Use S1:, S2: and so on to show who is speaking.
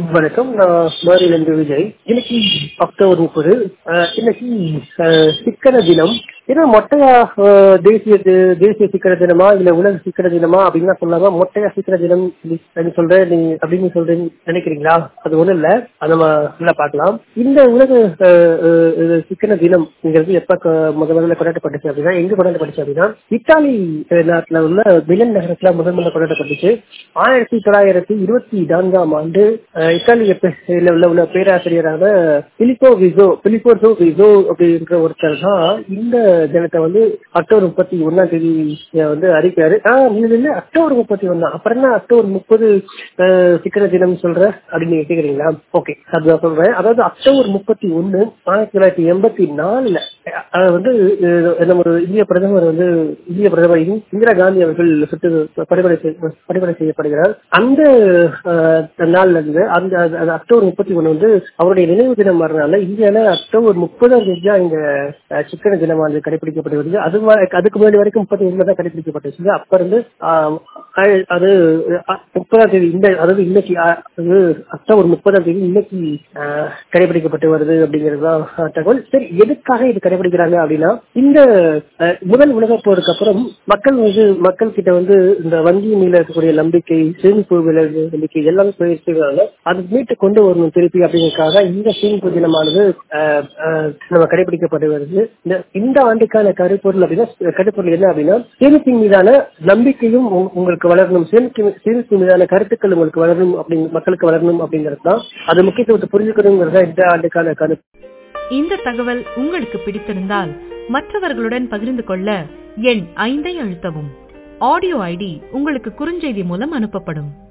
S1: வணக்கம் நான் மாரிலிருந்து விஜய் இன்னைக்கு அக்டோபர் முப்பது இன்னைக்கு அஹ், சிக்கன தினம் ஏன்னா மொட்டையா அஹ், தேசிய தி- தேசிய சிக்கன தினமா இல்ல உலக சிக்கன தினமா அப்படின்னு சொல்லாம மொட்டையா சிக்கன தினம் அப்படின்னு சொல்றேன் நீ அப்படின்னு சொல்றேன்னு நினைக்கிறீங்களா அது ஒண்ணும் இல்ல அது நம்ம நல்லா பார்க்கலாம் இந்த உலக அஹ், அஹ், இது சிக்கன தினம்ங்கிறது எப்ப க- முத முதல்ல கொண்டாடப்பட்டுச்சு அப்படின்னா எங்க கொண்டாடப்பட்டுச்சு அப்படின்னா இத்தாலி அஹ், நாட்டுல உள்ள மிலன் நகரத்துல முதல் முதல்ல கொண்டாடப்பட்டுச்சு ஆயிரத்தி தொள்ளாயிரத்தி இருபத்தி நான்காம் ஆண்டு அஹ், இத்தாலிய பே- ல உள்ள உள்ள பேராசிரியரான பிலிப்போ விசோ பிலிப்போசோ விசோ அப்படின்ற ஒருத்தர் தான் இந்த தினத்தை வந்து அக்டோபர் முப்பத்தி ஒன்னாம் தேதி அஹ், வந்து அறிவிக்காரு ஆஹ் இது இல்ல அக்டோபர் முப்பத்தி ஒன்னா அப்புறம் என்ன அக்டோபர் முப்பது சிக்கன தினம் சொல்ற அப்படின்னு நீங்க கேக்குறீங்களா ஓகே அதுதான் சொல்றேன் அதாவது அக்டோபர் முப்பத்தி ஒன்னு ஆயிரத்தி தொள்ளாயிரத்தி எண்பத்தி நாலுல அஹ், வந்து அஹ், நம்ம ஒரு இந்திய பிரதமர் வந்து இந்திய பிரதமர் இந்~ இந்திரா காந்தி அவர்கள் சுட்டு படுகொலை செய்~ படுகொலை செய்யப்படுகிறார் அந்த அஹ், நாள்ல இருந்து அந்த அது- அது அக்டோபர் முப்பத்தி ஒண்ணு வந்து அவருடைய நினைவு தினம் வரனால இந்தியால அக்டோபர் முப்பதாம் தேதி தான் இந்த அஹ், சிக்கன தினமானது கடைபிடிக்கப்பட்டு வருது அது வ- அதுக்கு முன்னாடி வரைக்கும் முப்பத்தி ஒண்ணுல தான் கடைபிடிக்கப்பட்டுச்சு அப்ப இருந்து ஆஹ், அஹ், அது அஹ், முப்பதாம் தேதி இந்த அதாவது இன்னைக்கு அஹ், அது அக்டோபர் முப்பதாம் தேதி இன்னைக்கு ஆஹ், கடைபிடிக்கப்பட்டு வருது அப்படிங்கிறது தான் அஹ், தகவல் சரி எதுக்காக இது கடைபிடிக்கிறாங்க அப்படின்னா இந்த அஹ், முதல் உலகப் போருக்கு அப்புறம் மக்கள் வந்து மக்கள் கிட்ட வந்து இந்த வங்கி மேல இருக்கக்கூடிய நம்பிக்கை சேமிப்பு மேல இருக்க நம்பிக்கை எல்லாமே போயிருச்சுனால அது மீட்டு கொண்டு வரணும் திருப்பி அப்படிங்கறதுக்காக இந்த சேமிப்பு தினமானது அஹ், அஹ், நம்ம கடைபிடிக்கப்பட்டு வருது இந்த- இந்த ஆண்டுக்கான கருப்பொருள் அப்படின்னா கருப்பொருள் என்ன அப்படின்னா சேமிப்பின் மீதான நம்பிக்கையும் உங்க- உங்களுக்கு வளரணும் சேமிப்பு சேமிப்பு மீதான கருத்துக்கள் உங்களுக்கு வளரணும் அப்படிங்க மக்களுக்கு வளரணும் அப்படிங்கிறது தான் அது முக்கியத்துவத்தை புரிஞ்சுக்கணுங்கிறது தான் இந்த ஆண்டுக்கான கருத்து
S2: இந்த தகவல் உங்களுக்கு பிடித்திருந்தால் மற்றவர்களுடன் பகிர்ந்து கொள்ள எண் ஐந்தை அழுத்தவும் ஆடியோ ஐடி உங்களுக்கு குறுஞ்செய்தி மூலம் அனுப்பப்படும்